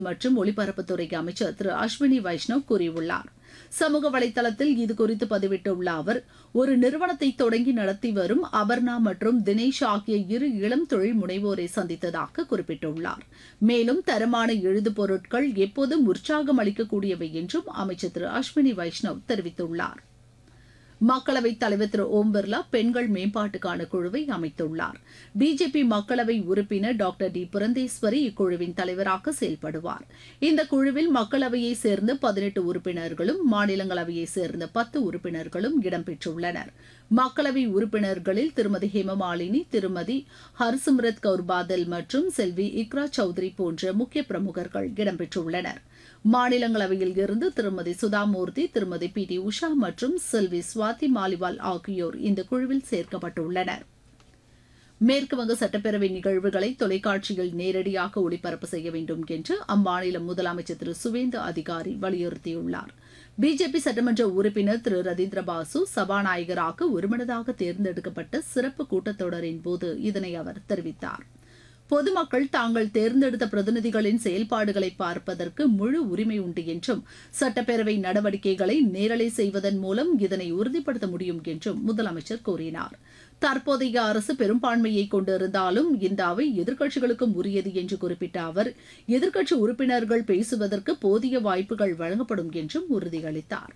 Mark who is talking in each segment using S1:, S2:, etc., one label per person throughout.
S1: மற்றும் ஒலிபரப்புத்துறை அமைச்சர் திரு அஸ்வினி வைஷ்ணவ் கூறியுள்ளார் சமூக வலைதளத்தில் இதுகுறித்து பதிவிட்டுள்ள அவர் ஒரு நிறுவனத்தை தொடங்கி நடத்தி வரும் அபர்ணா மற்றும் தினேஷ் ஆகிய இரு இளம் தொழில் முனைவோரை சந்தித்ததாக குறிப்பிட்டுள்ளார் மேலும் தரமான எழுது பொருட்கள் எப்போதும் உற்சாகம் அளிக்கக்கூடியவை என்றும் அமைச்சர் திரு அஸ்வினி வைஷ்ணவ் தெரிவித்துள்ளார் மக்களவைத் தலைவர் திரு ஓம் பிர்லா பெண்கள் மேம்பாட்டுக்கான குழுவை அமைத்துள்ளார் பிஜேபி மக்களவை உறுப்பினர் டாக்டர் டி புரந்தேஸ்வரி இக்குழுவின் தலைவராக செயல்படுவார் இந்த குழுவில் மக்களவையைச் சேர்ந்த பதினெட்டு உறுப்பினர்களும் மாநிலங்களவையைச் சேர்ந்த பத்து உறுப்பினர்களும் இடம்பெற்றுள்ளனர் மக்களவை உறுப்பினர்களில் திருமதி ஹேமமாலினி திருமதி ஹர்சிம்ரத் கவுர் பாதல் மற்றும் செல்வி இக்ரா சௌத்ரி போன்ற முக்கிய பிரமுகர்கள் இடம்பெற்றுள்ளனர் மாநிலங்களவையில் இருந்து திருமதி சுதாமூர்த்தி திருமதி பி டி உஷா மற்றும் செல்வி சுவாதி மாலிவால் ஆகியோர் இந்த குழுவில் சேர்க்கப்பட்டுள்ளனர் மேற்குவங்க சட்டப்பேரவை நிகழ்வுகளை தொலைக்காட்சியில் நேரடியாக ஒளிபரப்பு செய்ய வேண்டும் என்று அம்மாநில முதலமைச்சர் திரு சுவேந்து அதிகாரி வலியுறுத்தியுள்ளார் பிஜேபி சட்டமன்ற உறுப்பினர் திரு ரதீந்திர பாசு சபாநாயகராக ஒருமனதாக தேர்ந்தெடுக்கப்பட்ட சிறப்பு கூட்டத்தொடரின் போது இதனை அவர் தெரிவித்தார் பொதுமக்கள் தாங்கள் தேர்ந்தெடுத்த பிரதிநிதிகளின் செயல்பாடுகளை பார்ப்பதற்கு முழு உரிமை உண்டு என்றும் சட்டப்பேரவை நடவடிக்கைகளை நேரலை செய்வதன் மூலம் இதனை உறுதிப்படுத்த முடியும் என்றும் முதலமைச்சர் கூறினார் தற்போதைய அரசு பெரும்பான்மையை கொண்டிருந்தாலும் இந்த அவை எதிர்க்கட்சிகளுக்கும் உரியது என்று குறிப்பிட்ட அவர் எதிர்க்கட்சி உறுப்பினர்கள் பேசுவதற்கு போதிய வாய்ப்புகள் வழங்கப்படும் என்றும் உறுதியளித்தார்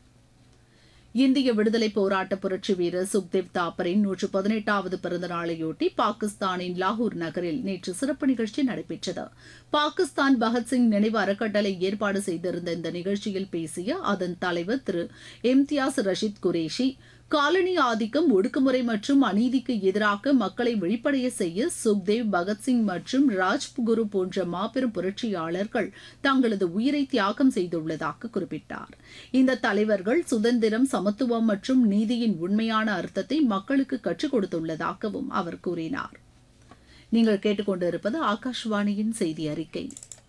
S1: இந்திய விடுதலை போராட்ட புரட்சி வீரர் சுக்தேவ் தாப்பரின் நூற்று பதினெட்டாவது பிறந்த நாளையொட்டி பாகிஸ்தானின் லாகூர் நகரில் நேற்று சிறப்பு நிகழ்ச்சி நடைபெற்றது பாகிஸ்தான் பகத்சிங் நினைவு அறக்கட்டளை ஏற்பாடு செய்திருந்த இந்த நிகழ்ச்சியில் பேசிய அதன் தலைவர் திரு இம்தியாஸ் ரஷீத் குரேஷி காலனி ஆதிக்கம் ஒடுக்குமுறை மற்றும் அநீதிக்கு எதிராக மக்களை வெளிப்படைய செய்ய சுக்தேவ் பகத்சிங் மற்றும் ராஜ்குரு போன்ற மாபெரும் புரட்சியாளர்கள் தங்களது உயிரை தியாகம் செய்துள்ளதாக குறிப்பிட்டார் இந்த தலைவர்கள் சுதந்திரம் சமத்துவம் மற்றும் நீதியின் உண்மையான அர்த்தத்தை மக்களுக்கு கற்றுக் கொடுத்துள்ளதாகவும் அவர் கூறினார் நீங்கள் கேட்டுக்கொண்டிருப்பது ஆகாஷ்வாணியின் செய்தி அறிக்கை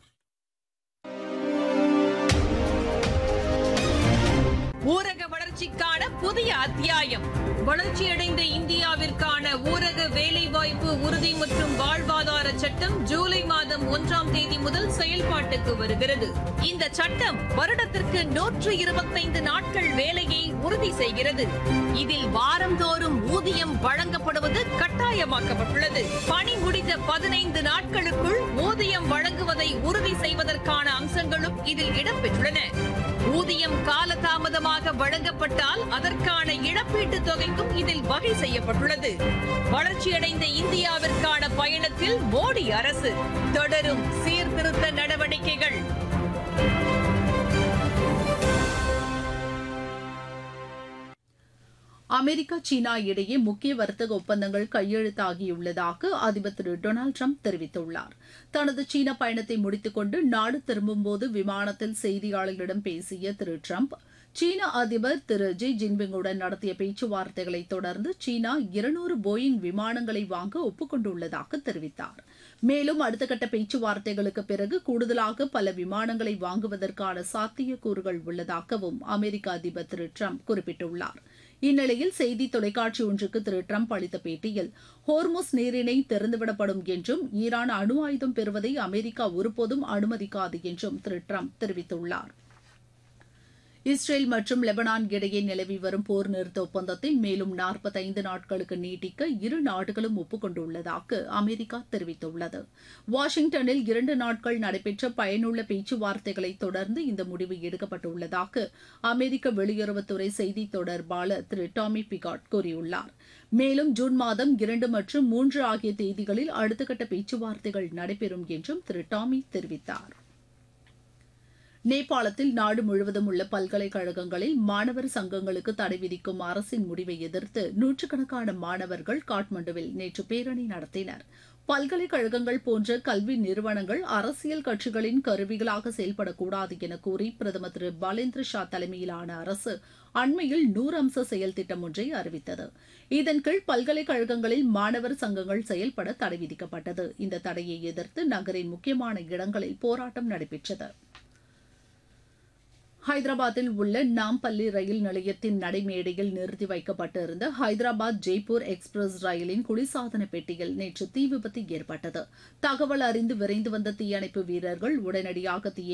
S2: ஊரக வளர்ச்சிக்கான புதிய அத்தியாயம் வளர்ச்சியடைந்த இந்தியாவிற்கான ஊரக வேலைவாய்ப்பு உறுதி மற்றும் வாழ்வாதார சட்டம் ஜூலை மாதம் ஒன்றாம் தேதி முதல் செயல்பாட்டுக்கு வருகிறது இந்த சட்டம் வருடத்திற்கு நூற்று இருபத்தைந்து நாட்கள் வேலையை உறுதி செய்கிறது இதில் வாரந்தோறும் ஊதியம் வழங்கப்படுவது கட்டாயமாக்கப்பட்டுள்ளது பணி முடிந்த பதினைந்து நாட்களுக்குள் ஊதியம் வழங்குவதை உறுதி செய்வதற்கான அம்சங்களும் இதில் இடம்பெற்றுள்ளன ஊதியம் காலதாமதமாக வழங்கப்பட்டால் அதற்கான இழப்பீட்டுத் தொகைக்கும் இதில் வகை செய்யப்பட்டுள்ளது வளர்ச்சியடைந்த இந்தியாவிற்கான பயணத்தில் மோடி அரசு தொடரும் சீர்திருத்த நடவடிக்கைகள்
S1: அமெரிக்கா சீனா இடையே முக்கிய வர்த்தக ஒப்பந்தங்கள் கையெழுத்தாகியுள்ளதாக அதிபர் திரு டொனால்டு ட்ரம்ப் தெரிவித்துள்ளார் தனது சீன பயணத்தை முடித்துக்கொண்டு நாடு திரும்பும்போது விமானத்தில் செய்தியாளர்களிடம் பேசிய திரு ட்ரம்ப் சீன அதிபர் திரு ஜி ஜின்பிங்குடன் நடத்திய பேச்சுவார்த்தைகளை தொடர்ந்து சீனா இருநூறு போயிங் விமானங்களை வாங்க ஒப்புக்கொண்டுள்ளதாக தெரிவித்தார் மேலும் அடுத்த கட்ட பேச்சுவார்த்தைகளுக்கு பிறகு கூடுதலாக பல விமானங்களை வாங்குவதற்கான சாத்தியக்கூறுகள் உள்ளதாகவும் அமெரிக்க அதிபர் திரு ட்ரம்ப் குறிப்பிட்டுள்ளார் இந்நிலையில் செய்தி தொலைக்காட்சி ஒன்றுக்கு திரு ட்ரம்ப் அளித்த பேட்டியில் ஹோர்முஸ் நீரிணை திறந்துவிடப்படும் என்றும் ஈரான் அணு ஆயுதம் பெறுவதை அமெரிக்கா ஒருபோதும் அனுமதிக்காது என்றும் திரு ட்ரம்ப் தெரிவித்துள்ளார் இஸ்ரேல் மற்றும் லெபனான் இடையே நிலவி வரும் போர் நிறுத்த ஒப்பந்தத்தை மேலும் நாற்பத்தைந்து நாட்களுக்கு நீட்டிக்க இரு நாடுகளும் ஒப்புக்கொண்டுள்ளதாக அமெரிக்கா தெரிவித்துள்ளது வாஷிங்டனில் இரண்டு நாட்கள் நடைபெற்ற பயனுள்ள பேச்சுவார்த்தைகளை தொடர்ந்து இந்த முடிவு எடுக்கப்பட்டுள்ளதாக அமெரிக்க வெளியுறவுத்துறை செய்தி தொடர்பாளர் திரு டாமி பிகாட் கூறியுள்ளார் மேலும் ஜூன் மாதம் இரண்டு மற்றும் மூன்று ஆகிய தேதிகளில் அடுத்த கட்ட பேச்சுவார்த்தைகள் நடைபெறும் என்றும் திரு டாமி தெரிவித்தார் நேபாளத்தில் நாடு முழுவதும் உள்ள பல்கலைக்கழகங்களில் மாணவர் சங்கங்களுக்கு தடை விதிக்கும் அரசின் முடிவை எதிர்த்து நூற்றுக்கணக்கான மாணவர்கள் காட்மண்டுவில் நேற்று பேரணி நடத்தினர் பல்கலைக்கழகங்கள் போன்ற கல்வி நிறுவனங்கள் அரசியல் கட்சிகளின் கருவிகளாக செயல்படக்கூடாது என கூறி பிரதமர் திரு பாலேந்திர ஷா தலைமையிலான அரசு அண்மையில் நூறு அம்ச செயல் திட்டம் ஒன்றை அறிவித்தது இதன் கீழ் பல்கலைக்கழகங்களில் மாணவர் சங்கங்கள் செயல்பட தடை விதிக்கப்பட்டது இந்த தடையை எதிர்த்து நகரின் முக்கியமான இடங்களில் போராட்டம் நடைபெற்றது ஹைதராபாத்தில் உள்ள நாம்பள்ளி ரயில் நிலையத்தின் நடைமேடையில் நிறுத்தி வைக்கப்பட்டிருந்த ஹைதராபாத் ஜெய்ப்பூர் எக்ஸ்பிரஸ் ரயிலின் குளிர்சாதன பெட்டியில் நேற்று தீ விபத்து ஏற்பட்டது தகவல் அறிந்து விரைந்து வந்த தீயணைப்பு வீரர்கள் உடனடியாக தீயை